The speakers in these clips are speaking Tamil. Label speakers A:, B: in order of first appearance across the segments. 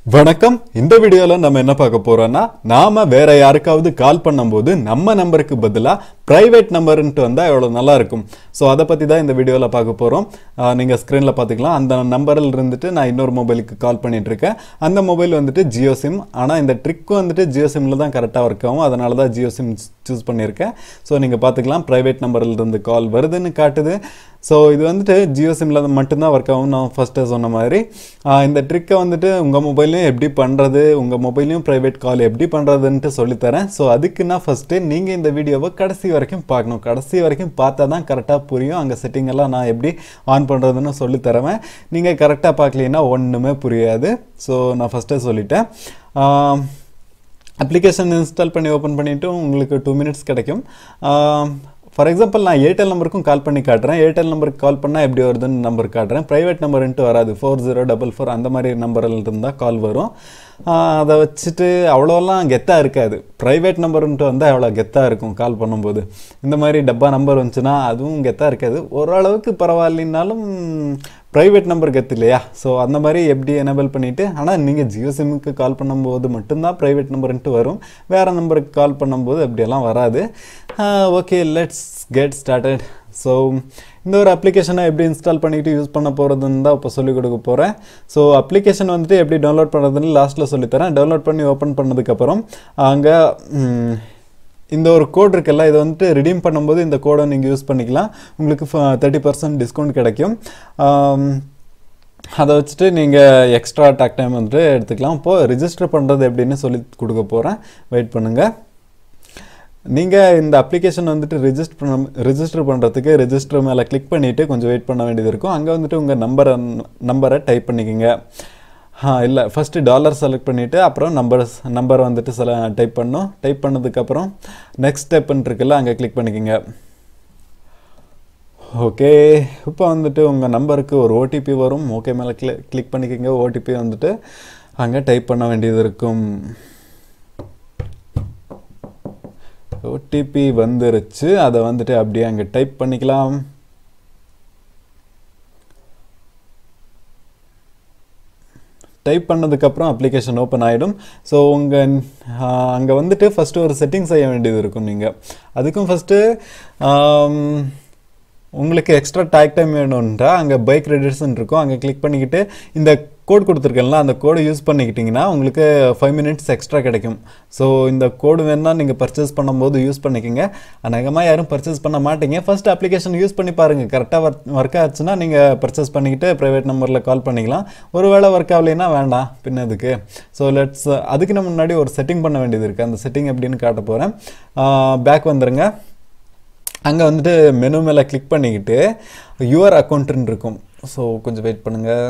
A: வணக்கம் இந்த வீடியோவில் நம்ம என்ன பார்க்க போறோம்னா நாம வேற யாருக்காவது கால் பண்ணும்போது நம்ம நம்பருக்கு பதிலாக பிரைவேட் நம்பர்ன்ட்டு வந்தால் எவ்வளோ நல்லா இருக்கும் ஸோ அதை பற்றி தான் இந்த வீடியோவில் பார்க்க போகிறோம் நீங்கள் ஸ்க்ரீனில் பார்த்துக்கலாம் அந்த நம்பரில் இருந்துட்டு நான் இன்னொரு மொபைலுக்கு கால் பண்ணிட்டு இருக்கேன் அந்த மொபைல் வந்துட்டு ஜியோ சிம் ஆனால் இந்த ட்ரிக் வந்துட்டு ஜியோ சிம்மில் தான் கரெக்டாக ஒர்க் ஆகும் அதனால தான் ஜியோ சிம் சூஸ் பண்ணியிருக்கேன் ஸோ நீங்கள் பார்த்துக்கலாம் ப்ரைவேட் நம்பரில் இருந்து கால் வருதுன்னு காட்டுது ஸோ இது வந்துட்டு ஜியோ சிம்மில் மட்டும்தான் ஒர்க் ஆகும் நான் ஃபஸ்ட்டு சொன்ன மாதிரி ஆஹ் இந்த ட்ரிக்கை வந்துட்டு உங்கள் மொபைல்லையும் எப்படி பண்ணுறது உங்கள் மொபைல்லையும் ப்ரைவேட் கால் எப்படி பண்ணுறதுன்ட்டு சொல்லித்தரேன் ஸோ அதுக்கு நான் ஃபஸ்ட்டு நீங்கள் இந்த வீடியோவை கடைசி வரைக்கும் பார்க்கணும் கடைசி வரைக்கும் பார்த்தா தான் கரெக்டாக புரியும் அங்கே செட்டிங் எல்லாம் நான் எப்படி ஆன் பண்ணுறதுன்னு சொல்லி தரவேன் நீங்கள் கரெக்டாக பார்க்கலீங்கன்னா ஒன்றுமே புரியாது ஸோ நான் ஃபஸ்ட்டே சொல்லிட்டேன் ஆஹ் அப்ளிகேஷன் இன்ஸ்டால் பண்ணி ஓப்பன் பண்ணிவிட்டு உங்களுக்கு டூ மினிட்ஸ் கிடைக்கும் ஃபார் எக்ஸாம்பிள் நான் ஏர்டெல் நம்பருக்கும் கால் பண்ணி காட்டுறேன் ஏர்டெல் நம்பருக்கு கால் பண்ணால் எப்படி வருதுன்னு நம்பர் காட்டுறேன் ப்ரைவேட் நம்பர்ன்ட்டு வராது ஃபோர் ஜீரோ டபுள் ஃபோர் அந்த மாதிரி நம்பரில் இருந்தால் கால் வரும் ஆஹ் அதை வச்சுட்டு அவ்வளோலாம் கெத்தாக இருக்காது ப்ரைவேட் நம்பருன்ட்டு வந்தால் எவ்வளோ கெத்தாக இருக்கும் கால் பண்ணும்போது இந்த மாதிரி டப்பா நம்பர் வந்துச்சுன்னா அதுவும் கெத்தாக இருக்காது ஓரளவுக்கு பரவாயில்லைனாலும் ப்ரைவேட் நம்பர் கெத்து இல்லையா ஸோ அந்த மாதிரி எப்படி எனேபிள் பண்ணிவிட்டு ஆனால் நீங்கள் ஜியோ சிம்முக்கு கால் பண்ணும்போது மட்டும்தான் ப்ரைவேட் நம்பர்ன்ட்டு வரும் வேறு நம்பருக்கு கால் பண்ணும்போது அப்படியெல்லாம் வராது okay let's get started so இந்த ஒரு அப்ளிகேஷனை எப்படி இன்ஸ்டால் பண்ணிட்டு யூஸ் பண்ண போகிறதுன்னு தான் இப்போ சொல்லிக் கொடுக்க போகிறேன் ஸோ அப்ளிகேஷன் வந்துட்டு எப்படி டவுன்லோட் பண்ணுறதுன்னு லாஸ்ட்டில் சொல்லித்தரேன் டவுன்லோட் பண்ணி ஓப்பன் பண்ணதுக்கப்புறம் அங்கே இந்த ஒரு கோட் இருக்குல்ல இதை வந்துட்டு ரிடீம் பண்ணும்போது இந்த கோடை நீங்கள் யூஸ் பண்ணிக்கலாம் உங்களுக்கு தேர்ட்டி பர்சன்ட் டிஸ்கவுண்ட் கிடைக்கும் ஆம், அதை வச்சுட்டு நீங்கள் எக்ஸ்ட்ரா டாக் டைம் வந்துட்டு எடுத்துக்கலாம் இப்போது ரிஜிஸ்டர் பண்ணுறது எப்படின்னு சொல்லி கொடுக்க போகிறேன் வெயிட் பண்ணுங்கள் நீங்கள் இந்த அப்ளிகேஷன் வந்துட்டு ரிஜிஸ்டர் பண்ண ரிஜிஸ்டர் பண்ணுறதுக்கு ரெஜிஸ்டர் மேலே கிளிக் பண்ணிவிட்டு கொஞ்சம் வெயிட் பண்ண வேண்டியது இருக்கும் அங்கே வந்துட்டு உங்கள் நம்பரை நம்பரை டைப் பண்ணிக்கோங்க ஆ இல்லை ஃபஸ்ட்டு டாலர் செலக்ட் பண்ணிவிட்டு அப்புறம் நம்பர் நம்பர் வந்துட்டு சில டைப் பண்ணணும் டைப் பண்ணதுக்கப்புறம் நெக்ஸ்ட் ஸ்டெப்னு இருக்குல்ல அங்கே கிளிக் பண்ணிக்கோங்க ஓகே இப்போ வந்துட்டு உங்கள் நம்பருக்கு ஒரு ஓடிபி வரும் ஓகே மேலே கிளி கிளிக் பண்ணிக்கோங்க ஓடிபி வந்துட்டு அங்கே டைப் பண்ண வேண்டியது இருக்கும் ஓடிபி வந்துருச்சு அதை வந்துட்டு அப்படியே அங்கே டைப் பண்ணிக்கலாம் டைப் பண்ணதுக்கப்புறம் அப்ளிகேஷன் ஓப்பன் ஆகிடும் ஸோ உங்கள் அங்கே வந்துட்டு ஃபஸ்ட்டு ஒரு செட்டிங் செய்ய வேண்டியது இருக்கும் நீங்கள் அதுக்கும் ஃபஸ்ட்டு உங்களுக்கு எக்ஸ்ட்ரா டாக் டைம் வேணும்ன்றா அங்கே பைக் கிரெடிட்ஸ்னு இருக்கும் அங்கே கிளிக் பண்ணிக்கிட்டு இந்த கோட் கொடுத்துருக்கேன்ல அந்த கோடை யூஸ் பண்ணிக்கிட்டிங்கன்னா உங்களுக்கு ஃபைவ் மினிட்ஸ் எக்ஸ்ட்ரா கிடைக்கும் ஸோ இந்த கோடு வேணால் நீங்கள் பர்ச்சேஸ் பண்ணும்போது யூஸ் பண்ணிக்கோங்க அநேகமாக யாரும் பர்ச்சேஸ் பண்ண மாட்டீங்க ஃபர்ஸ்ட் அப்ளிகேஷன் யூஸ் பண்ணி பாருங்கள் கரெக்டாக ஒர்க் ஒர்க் ஆச்சுன்னா நீங்கள் பர்ச்சேஸ் பண்ணிக்கிட்டு ப்ரைவேட் நம்பரில் கால் பண்ணிக்கலாம் ஒருவேளை ஒர்க் ஆகலைன்னா வேண்டாம் பின்ன அதுக்கு ஸோ லெட்ஸ் அதுக்கு நம்ம முன்னாடி ஒரு செட்டிங் பண்ண வேண்டியது இருக்குது அந்த செட்டிங் எப்படின்னு காட்ட போகிறேன் பேக் வந்துருங்க அங்கே வந்துட்டு மெனு மேலே கிளிக் பண்ணிக்கிட்டு யுவர் அக்கௌண்ட்டுன்னு இருக்கும் ஸோ கொஞ்சம் வெயிட் பண்ணுங்கள்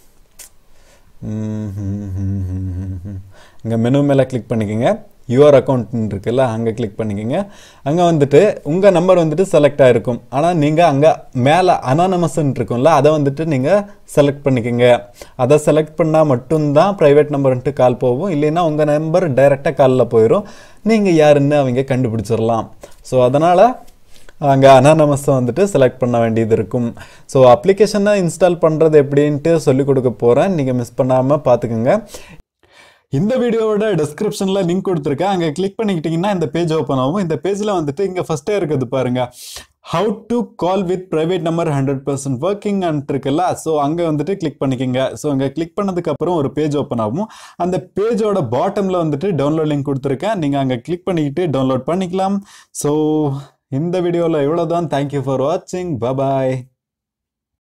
A: இங்கே மெனு மேலே கிளிக் பண்ணிக்கோங்க யுவர் அக்கௌண்ட்னு இருக்குல்ல அங்கே கிளிக் பண்ணிக்கோங்க அங்கே வந்துட்டு உங்கள் நம்பர் வந்துட்டு செலக்ட் ஆகிருக்கும் ஆனால் நீங்கள் அங்கே மேலே அனானமஸ்ன்னு இருக்கும்ல அதை வந்துட்டு நீங்கள் செலக்ட் பண்ணிக்கோங்க அதை செலக்ட் பண்ணால் மட்டும்தான் ப்ரைவேட் நம்பர்ன்ட்டு கால் போகும் இல்லைன்னா உங்கள் நம்பர் டைரெக்டாக காலில் போயிடும் நீங்கள் யாருன்னு அவங்க கண்டுபிடிச்சிடலாம் ஸோ அதனால் அங்கே அனானமஸை வந்துட்டு செலக்ட் பண்ண வேண்டியது இருக்கும் ஸோ அப்ளிகேஷனை இன்ஸ்டால் பண்ணுறது எப்படின்ட்டு சொல்லிக் கொடுக்க போகிறேன் நீங்கள் மிஸ் பண்ணாமல் பார்த்துக்குங்க இந்த வீடியோவோட டிஸ்கிரிப்ஷனில் லிங்க் கொடுத்துருக்கேன் அங்கே கிளிக் பண்ணிக்கிட்டிங்கன்னா இந்த பேஜ் ஓப்பன் ஆகும் இந்த பேஜில் வந்துட்டு இங்கே ஃபஸ்ட்டே இருக்குது பாருங்கள் how to call with private number hundred percent working இருக்குல்ல ஸோ அங்கே வந்துட்டு கிளிக் பண்ணிக்கோங்க ஸோ அங்கே கிளிக் பண்ணதுக்கப்புறம் ஒரு பேஜ் ஓப்பன் ஆகும் அந்த பேஜோட பாட்டமில் வந்துட்டு டவுன்லோட் லிங்க் கொடுத்துருக்கேன் நீங்கள் அங்கே கிளிக் பண்ணிக்கிட்டு டவுன்லோட் பண்ணிக்கலாம் ஸோ இந்த வீடியோவில் இவ்வளோ தான் தேங்க்யூ ஃபார் வாட்சிங் பபாய்